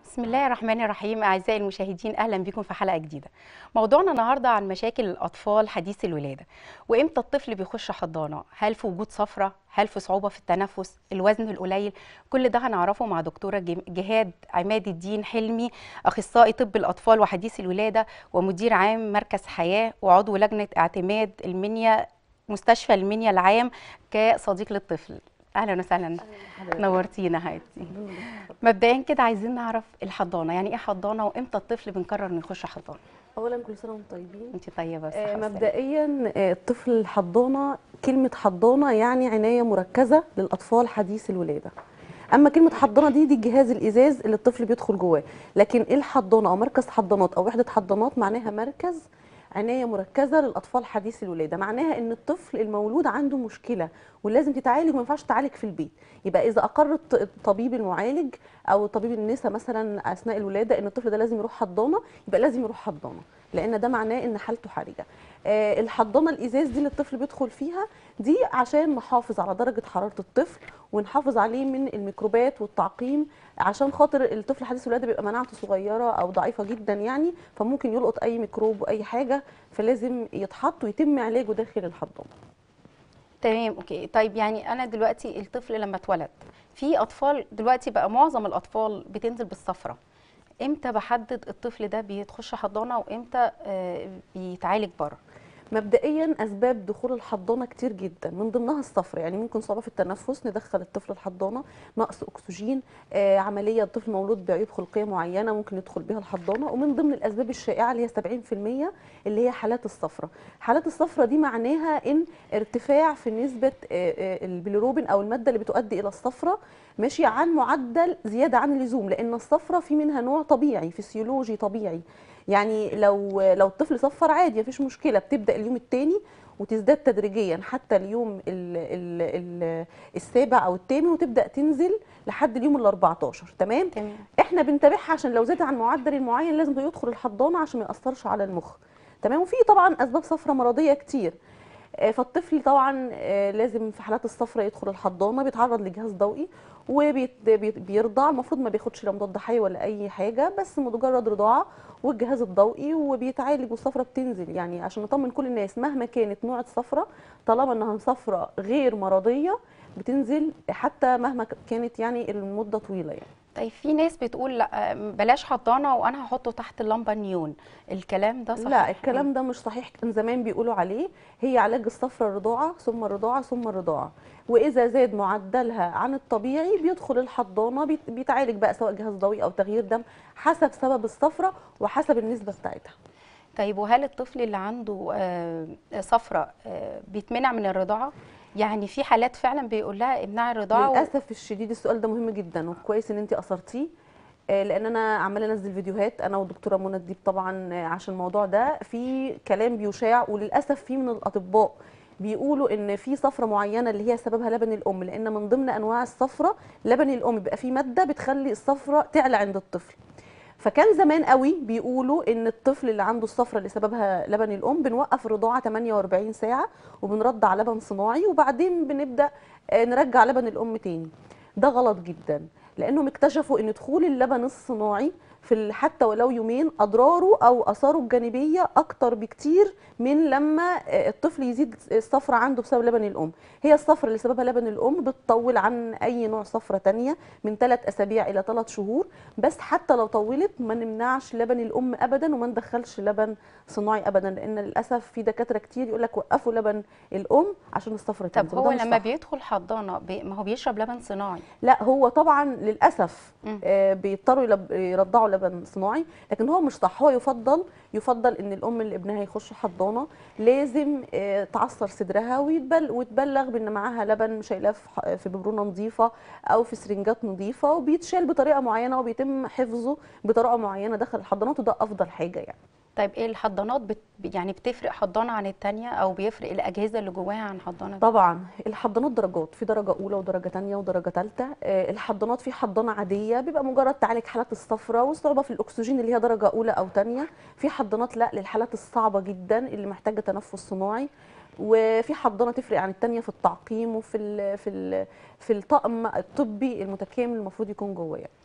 بسم الله الرحمن الرحيم أعزائي المشاهدين أهلا بكم في حلقة جديدة موضوعنا النهاردة عن مشاكل الأطفال حديث الولادة وإمتى الطفل بيخش حضانة هل في وجود صفرة هل في صعوبة في التنفس الوزن القليل كل ده هنعرفه مع دكتورة جم- جهاد عماد الدين حلمي أخصائي طب الأطفال وحديث الولادة ومدير عام مركز حياة وعضو لجنة اعتماد المنيا مستشفى المنيا العام كصديق للطفل أهلا وسهلا نورتينا حبيبتي مبدئيا كده عايزين نعرف الحضانه يعني ايه حضانه وامتى الطفل بنقرر انه يخش حضانه اولا كل سنه وانتم طيبين انت طيبه آه، صح مبدئيا مبدئيا آه، الطفل الحضانه كلمه حضانه يعني عنايه مركزه للاطفال حديث الولاده اما كلمه حضانه دي دي الجهاز الازاز اللي الطفل بيدخل جواه لكن ايه الحضانه او مركز حضانات او وحده حضانات معناها مركز عنايه مركزه للاطفال حديث الولاده معناها ان الطفل المولود عنده مشكله ولازم تتعالج وما ينفعش تعالج في البيت يبقى اذا اقر الط- الطبيب المعالج او طبيب النساء مثلا اثناء الولاده ان الطفل ده لازم يروح حضانه يبقى لازم يروح حضانه لان ده معناه ان حالته حرجه آه، الحضانه الازاز دي اللي الطفل بيدخل فيها دي عشان نحافظ على درجه حراره الطفل ونحافظ عليه من الميكروبات والتعقيم عشان خاطر الطفل حديث الولاده بيبقى مناعته صغيره او ضعيفه جدا يعني فممكن يلقط اي ميكروب واي حاجه فلازم يتحط ويتم علاجه داخل الحضانه تمام اوكي طيب يعني انا دلوقتي الطفل لما اتولد في اطفال دلوقتي بقى معظم الاطفال بتنزل بالصفرة امتى بحدد الطفل ده بيخش حضانه وامتى آه، بيتعالج بره مبدئيا اسباب دخول الحضانه كتير جدا من ضمنها الصفر يعني ممكن صعوبه في التنفس ندخل الطفل الحضانه نقص اكسجين آه عمليه الطفل مولود بعيوب خلقيه معينه ممكن يدخل بها الحضانه ومن ضمن الاسباب الشائعه اللي هي 70% اللي هي حالات الصفرة حالات الصفرة دي معناها ان ارتفاع في نسبه آه، آه، البيليروبين او الماده اللي بتؤدي الى الصفرة ماشي عن معدل زياده عن اللزوم لان الصفرة في منها نوع طبيعي فسيولوجي طبيعي يعني لو لو الطفل صفر عادي مفيش مشكله بتبدا اليوم الثاني وتزداد تدريجيا حتى اليوم ال ال ال السابع او الثامن وتبدا تنزل لحد اليوم ال 14 تمام تمام احنا بنتابعها عشان لو زاد عن معدل المعين لازم يدخل الحضانه عشان ما ياثرش على المخ تمام وفي طبعا اسباب صفرة مرضيه كتير آه، فالطفل طبعا آه، لازم في حالات الصفرة يدخل الحضانه بيتعرض لجهاز ضوئي وبيرضع المفروض ما بياخدش لا مضاد حيوي ولا اي حاجه بس مجرد رضاعه والجهاز الضوئي وبيتعالج والصفرة بتنزل يعني عشان نطمن كل الناس مهما كانت نوع الصفرة طالما انها صفرة غير مرضيه بتنزل حتى مهما كانت يعني المده طويله يعني طيب في ناس بتقول لا آه، بلاش حضانه وانا هحطه تحت اللمبه النيون الكلام ده صح لا الكلام ده مش صحيح كان زمان بيقولوا عليه هي علاج الصفرة الرضاعة ثم الرضاعة ثم الرضاعة وإذا زاد معدلها عن الطبيعي بيدخل الحضانة بيت- بيتعالج بقى سواء جهاز ضوئي أو تغيير دم حسب سبب الصفرة وحسب النسبة بتاعتها طيب وهل الطفل اللي عنده آه، صفرة آه، بيتمنع من الرضاعة؟ يعني في حالات فعلا بيقول لها امنعي الرضاعة و... للأسف الشديد السؤال ده مهم جدا وكويس إن أنت أثرتيه آه، لان انا عماله انزل فيديوهات انا والدكتوره منى الديب طبعا آه، عشان الموضوع ده في كلام بيشاع وللاسف في من الاطباء بيقولوا ان في صفرة معينه اللي هي سببها لبن الام لان من ضمن انواع الصفرة لبن الام بيبقى فيه ماده بتخلي الصفرة تعلى عند الطفل فكان زمان قوي بيقولوا ان الطفل اللي عنده الصفرة اللي سببها لبن الام بنوقف الرضاعه 48 ساعه وبنرضع لبن صناعي وبعدين بنبدا آه، نرجع لبن الام تاني ده غلط جدا لانهم اكتشفوا ان دخول اللبن الصناعي في ال- حتى ولو يومين اضراره او اثاره الجانبيه اكتر بكتير من لما آه، الطفل يزيد الصفرة عنده بسبب لبن الام هي الصفرة اللي سببها لبن الام بتطول عن اي نوع صفرة تانية من ثلاث اسابيع الى ثلاث شهور بس حتى لو طولت ما نمنعش لبن الام ابدا وما ندخلش لبن صناعي ابدا لان للاسف في دكاتره كتير يقول لك وقفوا لبن الام عشان الصفرة طب تنزل هو وده مش لما صح. بيدخل حضانة بي... ما هو بيشرب لبن صناعي لا هو طبعا للاسف مم. آه، بيضطروا يلب- يرضعوا لبن صناعي لكن هو مش صح هو يفضل يفضل ان الام اللي ابنها يخش حضانه لازم آه، تعصر صدرها ويتبل وتبلغ بان معاها لبن شايلاه في ح- في ببرونه نظيفه او في سرنجات نظيفه وبيتشال بطريقه معينه وبيتم حفظه بطريقه معينه داخل الحضانات وده افضل حاجه يعني طيب ايه الحضانات بت... يعني بتفرق حضانة عن التانية او بيفرق الاجهزة اللي جواها عن حضانة طبعا الحضانات درجات في درجه اولى ودرجه تانية ودرجه ثالثه الحضانات في حضانه عاديه بيبقى مجرد تعالج حالات الصفرة والصعوبه في الاكسجين اللي هي درجه اولى او تانية في حضانات لا للحالات الصعبه جدا اللي محتاجه تنفس صناعي وفي حضانه تفرق عن التانية في التعقيم وفي ال في ال في الطقم الطبي المتكامل المفروض يكون جوه يعني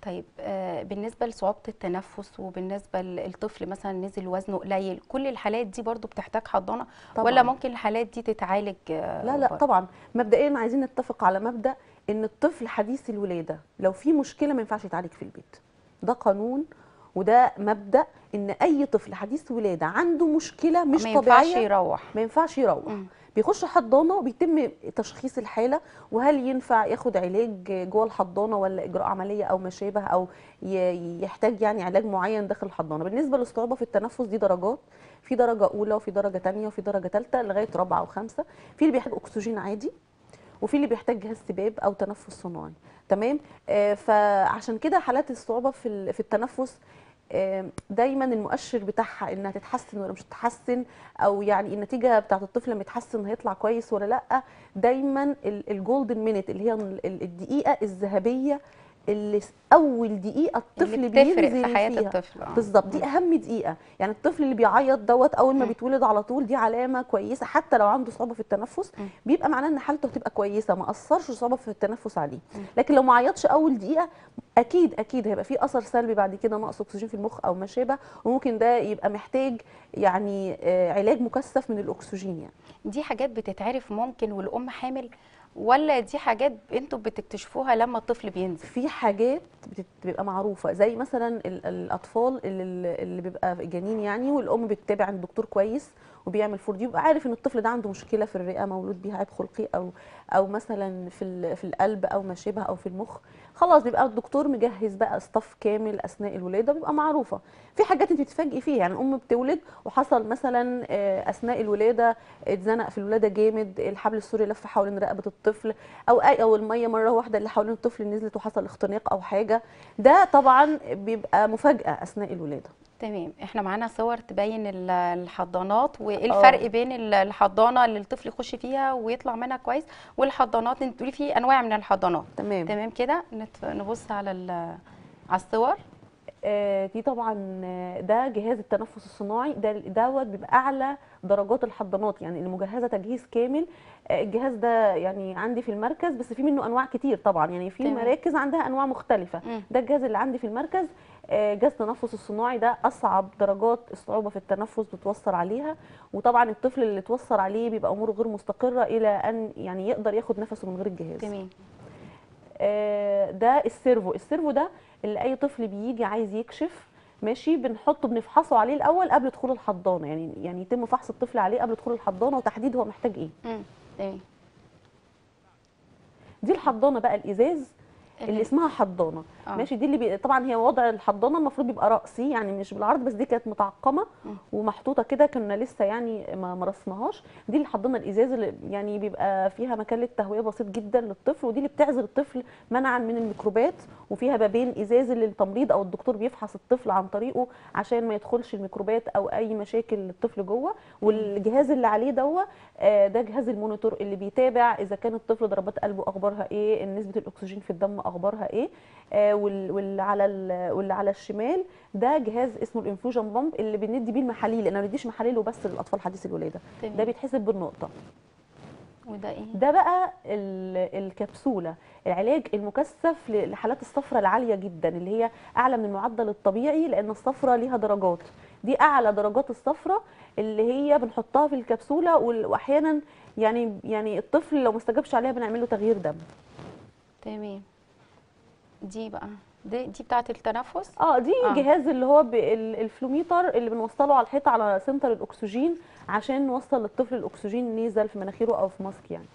طيب آه، بالنسبة لصعوبة التنفس وبالنسبة للطفل مثلا نزل وزنه قليل كل الحالات دي برضو بتحتاج حضانة طبعاً. ولا ممكن الحالات دي تتعالج آه، لا لا بره؟ طبعا مبدئيا عايزين نتفق على مبدا ان الطفل حديث الولاده لو في مشكله ما ينفعش يتعالج في البيت ده قانون وده مبدا ان اي طفل حديث ولاده عنده مشكله مش ما ينفعش طبيعيه يروح ما ينفعش يروح مم. بيخش حضانه وبيتم تشخيص الحاله وهل ينفع ياخد علاج جوه الحضانه ولا اجراء عمليه او ما شابه او ي- يحتاج يعني علاج معين داخل الحضانه بالنسبه للصعوبه في التنفس دي درجات في درجه اولى وفي درجه ثانيه وفي درجه ثالثه لغايه رابعه وخامسه في اللي بيحتاج اكسجين عادي وفي اللي بيحتاج جهاز سباب او تنفس صناعي تمام آه فعشان كده حالات الصعوبه في ال- في التنفس آه، دايما المؤشر بتاعها انها تتحسن ولا مش تتحسن او يعني النتيجه بتاعت الطفل لما يتحسن هيطلع كويس ولا لا دايما الجولدن مينيت اللي هي ال- ال- الدقيقه الذهبيه اللي س- اول دقيقه الطفل اللي بتفرق بينزل في حياة فيها الطفل آه. بالظبط دي اهم دقيقه يعني الطفل اللي بيعيط دوت اول ما مم. بيتولد على طول دي علامه كويسه حتى لو عنده صعوبه في التنفس مم. بيبقى معناه ان حالته هتبقى كويسه ما اثرش صعوبه في التنفس عليه مم. لكن لو ما عيطش اول دقيقه اكيد اكيد هيبقى في اثر سلبي بعد كده نقص اكسجين في المخ او ما شابه وممكن ده يبقى محتاج يعني آه، علاج مكثف من الاكسجين يعني دي حاجات بتتعرف ممكن والأم حامل ولا دي حاجات انتوا بتكتشفوها لما الطفل بينزل في حاجات بتت- بتبقى معروفه زي مثلا ال- الاطفال اللي, اللي بيبقى جنين يعني والام بتتابع عند دكتور كويس وبيعمل فور دي بيبقى عارف ان الطفل ده عنده مشكله في الرئه مولود بيها عيب خلقي او او مثلا في ال- في القلب او ما شابه او في المخ خلاص بيبقى الدكتور مجهز بقى صف كامل اثناء الولاده بيبقى معروفه في حاجات انت بتتفاجئي فيها يعني الام بتولد وحصل مثلا آه، اثناء الولاده اتزنق في الولاده جامد الحبل السوري لف حوالين رقبه الطفل او اي او الميه مره واحده اللي حوالين الطفل نزلت وحصل اختناق او حاجه ده طبعا بيبقى مفاجاه اثناء الولاده تمام احنا معانا صور تبين ال- الحضانات وايه آه. الفرق بين ال- الحضانه اللي الطفل يخش فيها ويطلع منها كويس والحضانات انت بتقولي في انواع من الحضانات تمام تمام كده نت- نبص على ال- على الصور آه، دي طبعا آه، ده جهاز التنفس الصناعي ده دوت بيبقى اعلى درجات الحضانات يعني اللي مجهزه تجهيز كامل آه، الجهاز ده يعني عندي في المركز بس في منه انواع كتير طبعا يعني في تمام. مراكز عندها انواع مختلفه مم. ده الجهاز اللي عندي في المركز آه، جهاز التنفس الصناعي ده اصعب درجات الصعوبه في التنفس بتوصل عليها وطبعا الطفل اللي توصل عليه بيبقى اموره غير مستقره الى ان يعني يقدر ياخد نفسه من غير الجهاز تمام آه، ده السيرفو السيرفو ده اللي اي طفل بيجي عايز يكشف ماشي بنحطه بنفحصه عليه الاول قبل دخول الحضانه يعني يعني يتم فحص الطفل عليه قبل دخول الحضانه وتحديد هو محتاج ايه مم. تمام دي الحضانه بقى الازاز اللي اسمها حضانه آه. ماشي دي اللي بي... طبعا هي وضع الحضانه المفروض بيبقى راسي يعني مش بالعرض بس دي كانت متعقمه مم. ومحطوطه كده كنا لسه يعني ما مرسناهاش دي الحضانه الازاز اللي يعني بيبقى فيها مكان للتهويه بسيط جدا للطفل ودي اللي بتعزل الطفل منعا من الميكروبات وفيها بابين ازاز اللي التمريض او الدكتور بيفحص الطفل عن طريقه عشان ما يدخلش الميكروبات او اي مشاكل للطفل جوه والجهاز اللي عليه دوا آه، ده جهاز المونيتور اللي بيتابع اذا كان الطفل ضربات قلبه اخبارها ايه نسبه الاكسجين في الدم اخبارها ايه آه، وال- واللي على ال- واللي على الشمال ده جهاز اسمه الانفوجن بامب اللي بندي بيه المحاليل لان ما بنديش محاليل وبس للاطفال حديث الولاده تمام ده بيتحسب بالنقطه وده ايه ده بقى ال- الكبسوله العلاج المكثف ل- لحالات الصفرة العاليه جدا اللي هي اعلى من المعدل الطبيعي لان الصفرة ليها درجات دي اعلى درجات الصفرة اللي هي بنحطها في الكبسوله وال- واحيانا يعني يعني الطفل لو ما استجابش عليها بنعمل له تغيير دم تمام دي بقى دي دي بتاعه التنفس اه دي آه. آه. جهاز اللي هو ب- ال- الفلوميتر اللي بنوصله على الحيطه على سنتر الاكسجين عشان نوصل للطفل الاكسجين نيزل في مناخيره او في ماسك يعني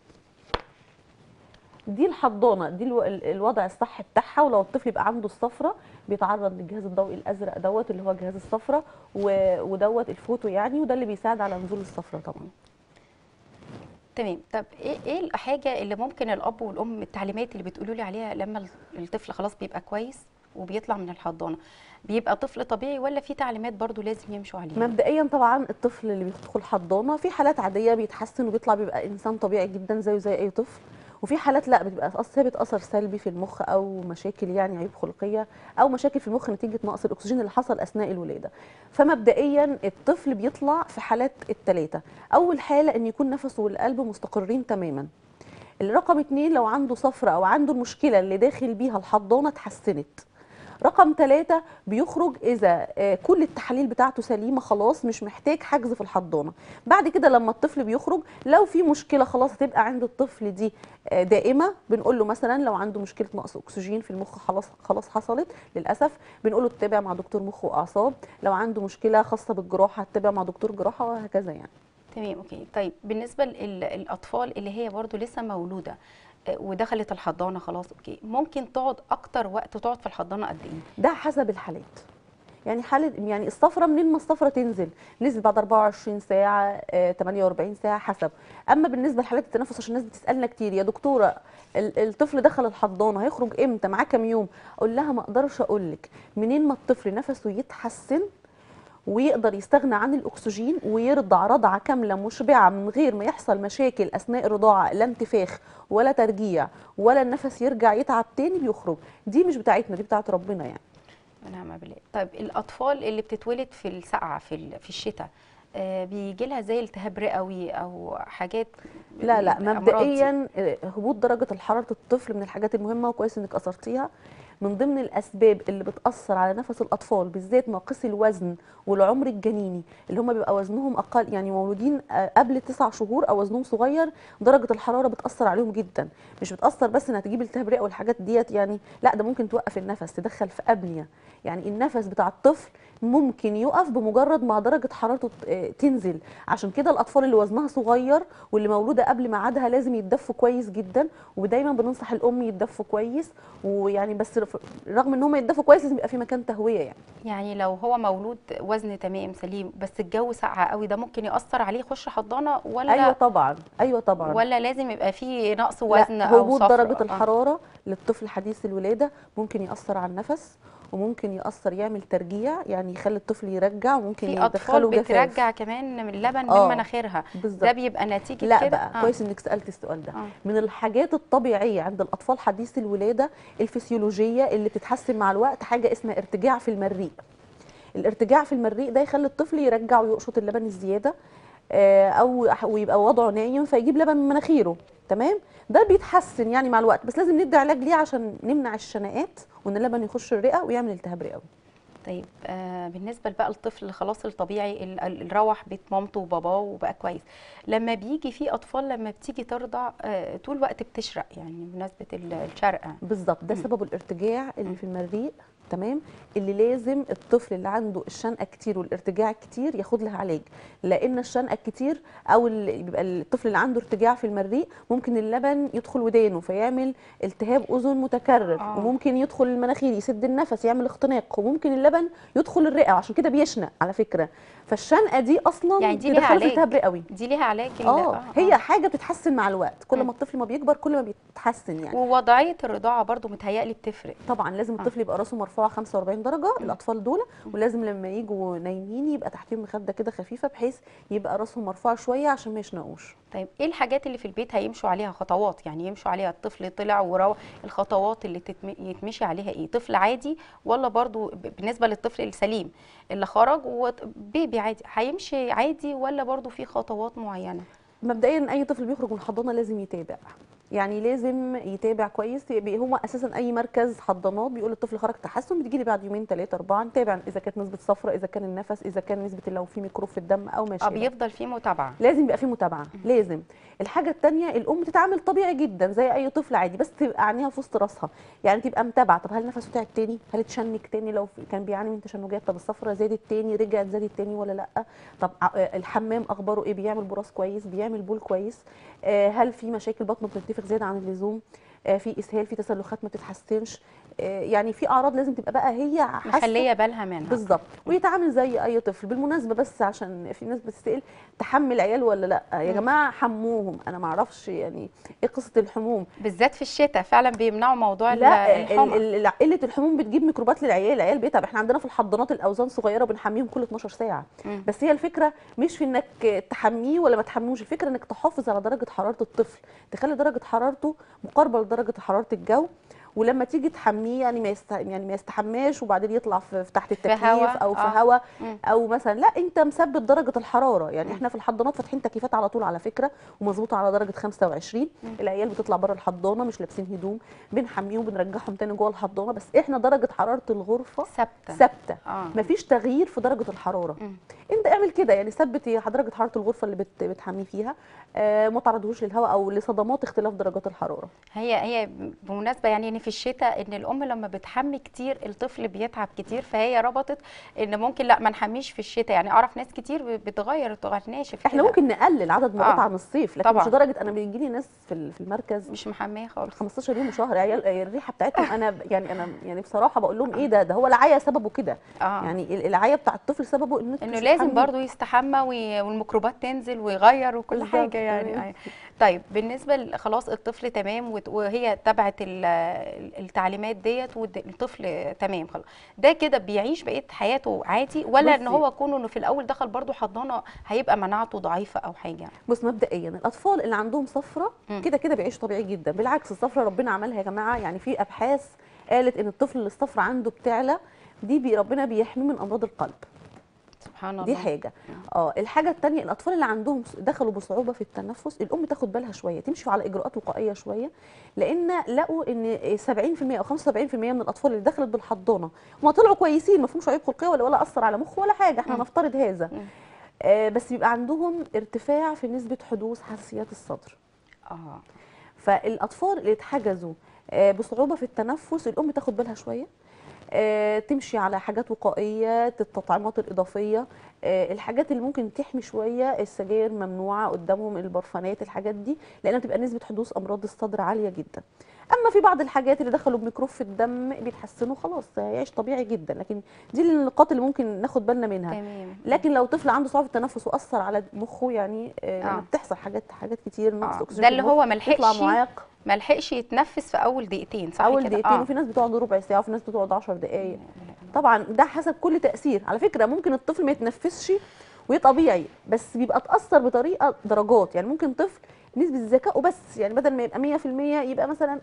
دي الحضانه دي الو- ال- الوضع الصح بتاعها ولو الطفل يبقى عنده الصفرة بيتعرض للجهاز الضوئي الازرق دوت اللي هو جهاز الصفرة و- ودوت الفوتو يعني وده اللي بيساعد على نزول الصفرة طبعا تمام طب ايه ايه الحاجه اللي ممكن الاب والام التعليمات اللي بتقولوا لي عليها لما ال- الطفل خلاص بيبقى كويس وبيطلع من الحضانه بيبقى طفل طبيعي ولا في تعليمات برضو لازم يمشوا عليها مبدئيا طبعا الطفل اللي بيدخل حضانه في حالات عاديه بيتحسن وبيطلع بيبقى انسان طبيعي جدا زيه زي اي طفل وفي حالات لا بتبقى أص- ثابت اثر سلبي في المخ او مشاكل يعني عيوب خلقيه او مشاكل في المخ نتيجه نقص الاكسجين اللي حصل اثناء الولاده فمبدئيا الطفل بيطلع في حالات الثلاثه اول حاله ان يكون نفسه والقلب مستقرين تماما الرقم اتنين لو عنده صفرة او عنده المشكله اللي داخل بيها الحضانه اتحسنت رقم ثلاثة بيخرج إذا آه، كل التحاليل بتاعته سليمة خلاص مش محتاج حجز في الحضانة بعد كده لما الطفل بيخرج لو في مشكلة خلاص هتبقى عند الطفل دي آه، دائمة بنقول له مثلا لو عنده مشكلة نقص أكسجين في المخ خلاص خلاص حصلت للأسف بنقول له تتابع مع دكتور مخ وأعصاب لو عنده مشكلة خاصة بالجراحة هتتابع مع دكتور جراحة وهكذا يعني تمام اوكي طيب بالنسبه للاطفال اللي هي برضو لسه مولوده آه، ودخلت الحضانه خلاص اوكي ممكن تقعد اكتر وقت تقعد في الحضانه قد ايه ده حسب الحالات يعني حالة يعني الصفرة منين ما الصفرة تنزل نزل بعد 24 ساعة آه، 48 ساعة حسب أما بالنسبة لحالات التنفس عشان الناس بتسألنا كتير يا دكتورة ال- الطفل دخل الحضانة هيخرج إمتى معاه كام يوم أقول لها ما أقدرش أقول لك منين ما الطفل نفسه يتحسن ويقدر يستغنى عن الاكسجين ويرضع رضعه كامله مشبعه من غير ما يحصل مشاكل اثناء الرضاعه لا انتفاخ ولا ترجيع ولا النفس يرجع يتعب تاني بيخرج دي مش بتاعتنا دي بتاعت ربنا يعني ونعم بالله طيب الاطفال اللي بتتولد في السقعه في ال- في الشتاء آه، بيجي لها زي التهاب رئوي او حاجات لا لا الأمراض دي. مبدئيا آه، هبوط درجه حراره الطفل من الحاجات المهمه وكويس انك اثرتيها من ضمن الاسباب اللي بتاثر على نفس الاطفال بالذات ناقصي الوزن والعمر الجنيني اللي هم بيبقى وزنهم اقل يعني مولودين آه، قبل تسع شهور او وزنهم صغير درجه الحراره بتاثر عليهم جدا مش بتاثر بس انها تجيب التهاب رئه والحاجات ديت يعني لا ده ممكن توقف النفس تدخل في ابنيه يعني النفس بتاع الطفل ممكن يقف بمجرد ما درجه حرارته ت- آه، تنزل عشان كده الاطفال اللي وزنها صغير واللي مولوده قبل ميعادها لازم يتدفوا كويس جدا ودايما بننصح الام يتدفوا كويس ويعني بس رف- رغم ان هم يتدفوا كويس لازم يبقى في مكان تهويه يعني يعني لو هو مولود وزن تمام سليم بس الجو ساقعه قوي ده ممكن ياثر عليه يخش حضانه ولا ايوه طبعا ايوه طبعا ولا لازم يبقى فيه نقص لا، وزن او هبوط صفر درجه آه. الحراره للطفل حديث الولاده ممكن ياثر على النفس وممكن ياثر يعمل ترجيع يعني يخلي الطفل يرجع وممكن في اطفال يدخله جفاف بترجع كمان من اللبن آه، من مناخيرها بالظبط ده بيبقى نتيجه لا كده بقى كويس انك سالت السؤال ده آه. من الحاجات الطبيعيه عند الاطفال حديث الولاده الفسيولوجيه اللي بتتحسن مع الوقت حاجه اسمها ارتجاع في المريء الارتجاع في المريء ده يخلي الطفل يرجع ويقشط اللبن الزياده آه، او ويبقى وضعه نايم فيجيب لبن من مناخيره تمام ده بيتحسن يعني مع الوقت بس لازم ندي علاج ليه عشان نمنع الشنقات وان اللبن يخش الرئه ويعمل التهاب رئوي طيب آه بالنسبه بقى للطفل خلاص الطبيعي ال- ال- اللي روح بيت مامته وباباه وبقى كويس لما بيجي في اطفال لما بتيجي ترضع آه طول الوقت بتشرق يعني بمناسبه ال- الشرقه بالظبط ده مم. سببه الارتجاع اللي في المريء تمام اللي لازم الطفل اللي عنده الشنقه كتير والارتجاع كتير ياخد لها علاج لان الشنقه الكتير او اللي بيبقى الطفل اللي عنده ارتجاع في المريء ممكن اللبن يدخل ودانه فيعمل التهاب اذن متكرر آه. وممكن يدخل المناخير يسد النفس يعمل اختناق وممكن اللبن يدخل الرئه عشان كده بيشنق على فكره فالشنقه دي اصلا يعني دي ليها تدخله في علاج. التهاب رئوي دي ليها علاج ال- اه هي حاجه بتتحسن مع الوقت كل مم. ما الطفل ما بيكبر كل ما بيتحسن يعني ووضعيه الرضاعه برضو متهيألي بتفرق طبعا لازم الطفل يبقى راسه مرفوعه 45 درجه الاطفال دول ولازم لما يجوا نايمين يبقى تحتهم مخده كده خفيفه بحيث يبقى راسهم مرفوع شويه عشان ما يشنقوش طيب ايه الحاجات اللي في البيت هيمشوا عليها خطوات يعني يمشوا عليها الطفل طلع وروح الخطوات اللي تتم... يتمشي عليها ايه طفل عادي ولا برضو ب- بالنسبه للطفل السليم اللي خرج وبيبي عادي هيمشي عادي ولا برضو في خطوات معينه مبدئيا اي طفل بيخرج من الحضانه لازم يتابع يعني لازم يتابع كويس يبقى هو اساسا اي مركز حضانات بيقول الطفل خرج تحسن بتجي لي بعد يومين ثلاثه اربعه نتابع اذا كانت نسبه صفرة اذا كان النفس اذا كان نسبه لو في ميكروب في الدم او ما اه شابه بيفضل في متابعه لازم يبقى في متابعه لازم الحاجه الثانيه الام تتعامل طبيعي جدا زي اي طفل عادي بس تبقى عينيها في وسط راسها يعني تبقى متابعه طب هل نفسه تعب تاني هل اتشنج تاني لو في- كان بيعاني من تشنجات طب الصفرة زادت تاني رجعت زادت تاني ولا لا طب ع- آه، الحمام اخباره ايه بيعمل براس كويس بيعمل بول كويس آه، هل في مشاكل بطنه بتنتفخ زياده عن اللزوم آه، في اسهال في تسلخات ما بتتحسنش آه، يعني في اعراض لازم تبقى بقى هي حاسه مخليه بالها منها بالظبط ويتعامل زي اي طفل بالمناسبه بس عشان في ناس بتسال تحمل عيال ولا لا يا مم. جماعه حموهم انا ما اعرفش يعني ايه قصه الحموم بالذات في الشتاء فعلا بيمنعوا موضوع ال- لا الحمى ال- ال- قله الحموم بتجيب ميكروبات للعيال العيال بيتعب احنا عندنا في الحضانات الاوزان صغيره بنحميهم كل 12 ساعه مم. بس هي الفكره مش في انك تحميه ولا ما تحميهوش الفكره انك تحافظ على درجه حراره الطفل تخلي درجه حرارته مقاربه لدرجه حراره الجو ولما تيجي تحميه يعني ما يست... يعني ما يستحماش وبعدين يطلع في, في تحت في التكييف هوا، او في آه. هواء مم. او مثلا لا انت مثبت درجه الحراره يعني احنا في الحضانات فاتحين تكييفات على طول على فكره ومظبوطه على درجه 25 العيال بتطلع بره الحضانه مش لابسين هدوم بنحميهم بنرجعهم تاني جوه الحضانه بس احنا درجه حراره الغرفه ثابته ثابته اه مفيش تغيير في درجه الحراره مم. انت اعمل كده يعني ثبت يا درجه حراره الغرفه اللي بت... بتحميه فيها آه ما تعرضهوش للهواء او لصدمات اختلاف درجات الحراره هي هي بمناسبه يعني ان في الشتاء ان الام لما بتحمي كتير الطفل بيتعب كتير فهي ربطت ان ممكن لا ما نحميش في الشتاء يعني اعرف ناس كتير بتغير بتغير ناشف احنا كده. ممكن نقلل عدد مرات آه. عن الصيف لكن طبعاً. مش لدرجه انا بيجي لي ناس في ال- في المركز مش محميه خالص 15 يوم وشهر عيال الريحه بتاعتهم انا ب- يعني انا يعني بصراحه بقول لهم ايه ده ده هو العيا سببه كده اه يعني ال- العيا بتاع الطفل سببه انه انه لازم برضو يستحمى وي- والميكروبات تنزل ويغير وكل بالظبط، حاجه يعني تمام. أيوة. طيب بالنسبه ل- خلاص الطفل تمام وت- وهي تبعت ال- التعليمات ديت والطفل تمام خلاص ده كده بيعيش بقيه حياته عادي ولا ان بصي. هو كونه انه في الاول دخل برضو حضانه هيبقى مناعته ضعيفه او حاجه بص مبدئيا الاطفال اللي عندهم صفرة مم. كده كده بيعيشوا طبيعي جدا بالعكس الصفرة ربنا عملها يا جماعه يعني في ابحاث قالت ان الطفل اللي الصفرة عنده بتعلى دي بي ربنا بيحميه من امراض القلب سبحان الله دي حاجه اه الحاجه الثانيه الاطفال اللي عندهم س- دخلوا بصعوبه في التنفس الام تاخد بالها شويه تمشي على اجراءات وقائيه شويه لان لقوا ان 70% او 75% من الاطفال اللي دخلت بالحضانه هم طلعوا كويسين ما فيهمش عيوب خلقيه ولا ولا اثر على مخ ولا حاجه احنا مم. نفترض هذا مم. آه بس بيبقى عندهم ارتفاع في نسبه حدوث حساسيات الصدر اه فالاطفال اللي اتحجزوا آه، بصعوبه في التنفس الام تاخد بالها شويه آه، تمشي على حاجات وقائيه التطعيمات الاضافيه آه، الحاجات اللي ممكن تحمي شويه السجاير ممنوعه قدامهم البرفانات الحاجات دي لانها بتبقى نسبه حدوث امراض الصدر عاليه جدا اما في بعض الحاجات اللي دخلوا بميكروب في الدم بيتحسنوا خلاص هيعيش طبيعي جدا لكن دي النقاط اللي ممكن ناخد بالنا منها تمام لكن لو طفل عنده صعوبه تنفس واثر على مخه يعني آه. آه. لما بتحصل حاجات حاجات كتير نقص آه. اكسجين ده في اللي المخ، هو ما يطلع لحقش معاق ما لحقش يتنفس في اول دقيقتين صح اول كده دقيقتين آه. وفي ناس بتقعد ربع ساعه وفي ناس بتقعد 10 دقائق طبعا ده حسب كل تاثير على فكره ممكن الطفل ما يتنفسش ويبقى طبيعي بس بيبقى اتاثر بطريقه درجات يعني ممكن طفل نسبه ذكائه بس يعني بدل ما يبقى 100% يبقى مثلا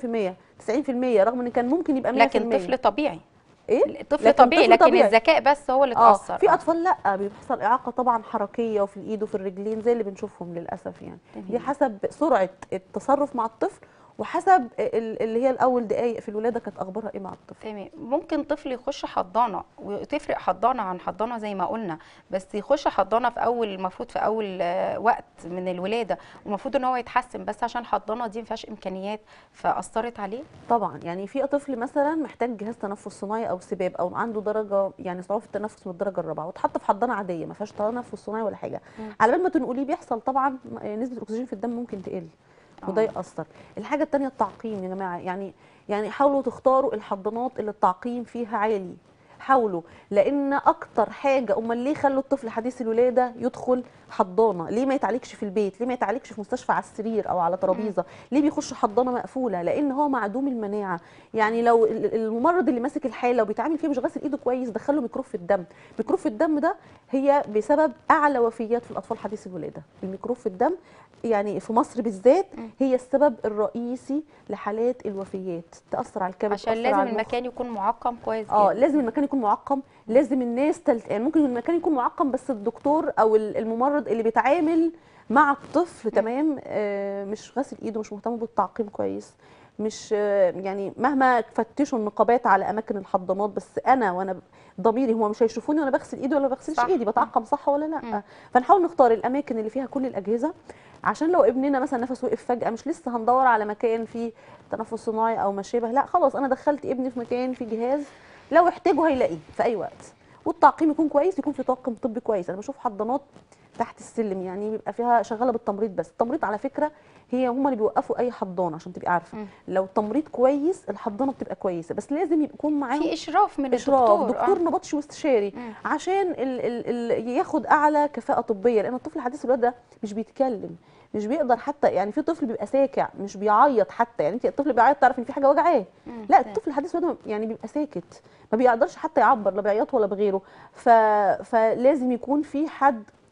95% 90% رغم ان كان ممكن يبقى 100% لكن طفل طبيعي ايه الطفل لكن طبيعي طفل لكن طبيعي. الذكاء بس هو اللي اه اتاثر في آه. اطفال لا بيحصل اعاقه طبعا حركيه وفي الايد وفي الرجلين زي اللي بنشوفهم للاسف يعني دي تمام. حسب سرعه التصرف مع الطفل وحسب ال- اللي هي الاول دقائق في الولاده كانت اخبارها ايه مع الطفل تمام ممكن طفل يخش حضانه وتفرق حضانه عن حضانه زي ما قلنا بس يخش حضانه في اول المفروض في اول آه، وقت من الولاده والمفروض ان هو يتحسن بس عشان الحضانه دي ما فيهاش امكانيات فاثرت عليه طبعا يعني في طفل مثلا محتاج جهاز تنفس صناعي او سباب او عنده درجه يعني صعوبه في التنفس من الدرجه الرابعه واتحط في حضانه عاديه ما فيهاش تنفس صناعي ولا حاجه مم. على بال ما تنقليه بيحصل طبعا م- نسبه الاكسجين في الدم ممكن تقل وده آه. ياثر الحاجه الثانيه التعقيم يا جماعه يعني يعني حاولوا تختاروا الحضانات اللي التعقيم فيها عالي حاولوا لان اكتر حاجه امال ليه خلوا الطفل حديث الولاده يدخل حضانه ليه ما يتعالجش في البيت ليه ما يتعالجش في مستشفى على السرير او على ترابيزه ليه بيخش حضانه مقفوله لان هو معدوم المناعه يعني لو ال- الممرض اللي ماسك الحاله وبيتعامل فيه مش غاسل ايده كويس دخله ميكروب في الدم ميكروب في الدم ده هي بسبب اعلى وفيات في الاطفال حديث الولاده الميكروب في الدم يعني في مصر بالذات مم. هي السبب الرئيسي لحالات الوفيات تاثر على الكبد عشان تأثر لازم على المخ. المكان يكون معقم كويس اه جدا لازم المكان يكون معقم لازم الناس تلت... يعني ممكن المكان يكون معقم بس الدكتور او ال- الممرض اللي بيتعامل مع الطفل تمام آه مش غاسل ايده مش مهتم بالتعقيم كويس مش آه يعني مهما فتشوا النقابات على اماكن الحضانات بس انا وانا ب- ضميري هو مش هيشوفوني وانا بغسل ايدي ولا ما بغسلش صح. ايدي بتعقم صح ولا مم. لا فنحاول نختار الاماكن اللي فيها كل الاجهزه عشان لو ابننا مثلا نفسه وقف فجاه مش لسه هندور على مكان فيه تنفس صناعي او ما شابه لا خلاص انا دخلت ابني في مكان فيه جهاز لو احتاجه هيلاقيه في اي وقت والتعقيم يكون كويس يكون في طاقم طبي كويس انا بشوف حضانات تحت السلم يعني بيبقى فيها شغاله بالتمريض بس التمريض على فكره هي هم اللي بيوقفوا اي حضانه عشان تبقي عارفه مم. لو التمريض كويس الحضانه بتبقى كويسه بس لازم يكون معاهم في اشراف من اشراف الدكتور دكتور آه. نبطشي واستشاري مم. عشان ال ال ال ياخد اعلى كفاءه طبيه لان الطفل حديث الولاده ده مش بيتكلم مش بيقدر حتى يعني في طفل بيبقى ساكع مش بيعيط حتى يعني انت الطفل بيعيط تعرف ان في حاجه وجعاه مم. لا تمام. الطفل الحديث الولاده يعني بيبقى ساكت ما بيقدرش حتى يعبر لا بيعيط ولا بغيره ف... فلازم يكون في حد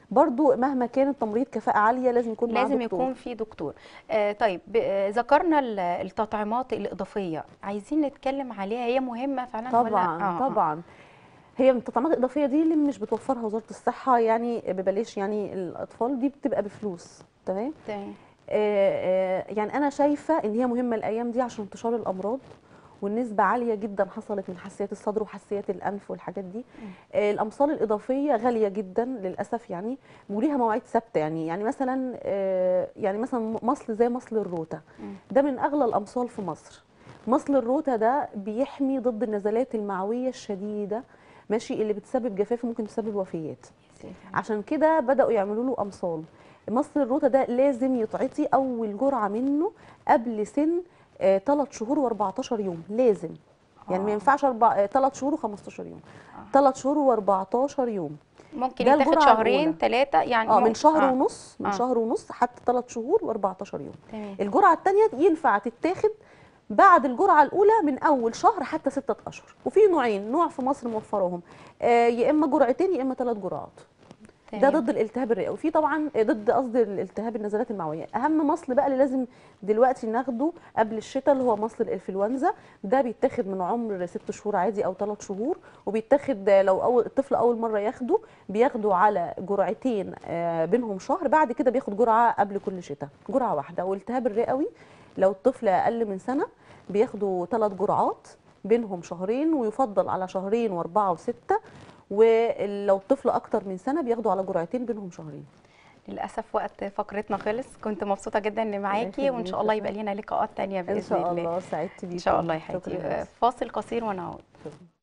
برضو مهما كان التمريض كفاءه عاليه لازم يكون معاه لازم دكتور. يكون في دكتور آه طيب ب- آه، ذكرنا ال- التطعيمات الاضافيه عايزين نتكلم عليها هي مهمه فعلا ولا طبعا آه، آه. طبعا هي من التطعيمات الاضافيه دي اللي مش بتوفرها وزاره الصحه يعني ببلاش يعني الاطفال دي بتبقى بفلوس تمام تمام آه، آه، يعني انا شايفه ان هي مهمه الايام دي عشان انتشار الامراض والنسبة عالية جدا حصلت من حساسيات الصدر وحساسيات الأنف والحاجات دي آه، الأمصال الإضافية غالية جدا للأسف يعني وليها مواعيد ثابتة يعني يعني مثلا آه، يعني مثلا مصل زي مصل الروتا مم. ده من أغلى الأمصال في مصر مصل الروتا ده بيحمي ضد النزلات المعوية الشديدة ماشي اللي بتسبب جفاف ممكن تسبب وفيات عشان كده بدأوا يعملوا له أمصال مصل الروتا ده لازم يتعطي أول جرعة منه قبل سن 3 شهور و14 يوم لازم يعني ما آه. ينفعش 3 شهور و15 يوم 3 شهور و14 يوم ممكن ده يتاخد الجرعة شهرين الأولى. ثلاحه يعني اه مم- من شهر آه. ونص من آه. شهر ونص حتى 3 شهور و14 يوم تمام الجرعه الثانيه ينفع تتاخد بعد الجرعه الاولى من اول شهر حتى ستة اشهر وفي نوعين نوع في مصر موفرهم آه يا اما جرعتين يا اما ثلاث جرعات ده تمام. ضد الالتهاب الرئوي وفي طبعا ضد قصدي الالتهاب النزلات المعويه اهم مصل بقى اللي لازم دلوقتي ناخده قبل الشتاء اللي هو مصل الانفلونزا ده بيتاخد من عمر ست شهور عادي او ثلاث شهور وبيتاخد لو اول الطفل اول مره ياخده بياخده على جرعتين آه، بينهم شهر بعد كده بياخد جرعه قبل كل شتاء جرعه واحده والالتهاب الرئوي لو الطفل اقل من سنه بياخدوا ثلاث جرعات بينهم شهرين ويفضل على شهرين واربعه وسته ولو الطفل اكتر من سنه بياخدوا على جرعتين بينهم شهرين للاسف وقت فقرتنا خلص كنت مبسوطه جدا اني معاكي وان يخليك، شاء الله شكراً. يبقى لينا لقاءات تانية باذن ان شاء الله الله سعدت بيكم ان شاء الله يا شكراً حياتي يا فاصل قصير ونعود شكراً.